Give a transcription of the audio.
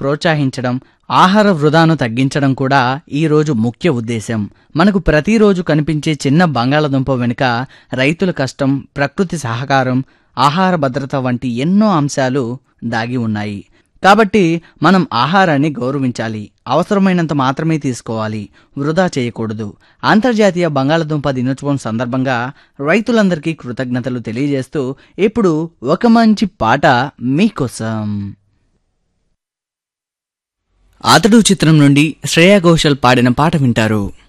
ప్రోత్సహించడం ఆహార వృధాను తగ్గించడం కూడా ఈ రోజు ముఖ్య ఉద్దేశం మనకు ప్రతిరోజు కనిపించే చిన్న బంగాళదుంప వెనుక రైతుల కష్టం ప్రకృతి సహకారం ఆహార భద్రత వంటి ఎన్నో అంశాలు దాగి ఉన్నాయి కాబట్టి మనం ఆహారాన్ని గౌరవించాలి అవసరమైనంత మాత్రమే తీసుకోవాలి వృధా చేయకూడదు అంతర్జాతీయ బంగాళదుంప దినోత్సవం సందర్భంగా రైతులందరికీ కృతజ్ఞతలు తెలియజేస్తూ ఇప్పుడు ఒక మంచి పాట మీకోసం అతడు చిత్రం నుండి శ్రేయా ఘోషల్ పాడిన పాట వింటారు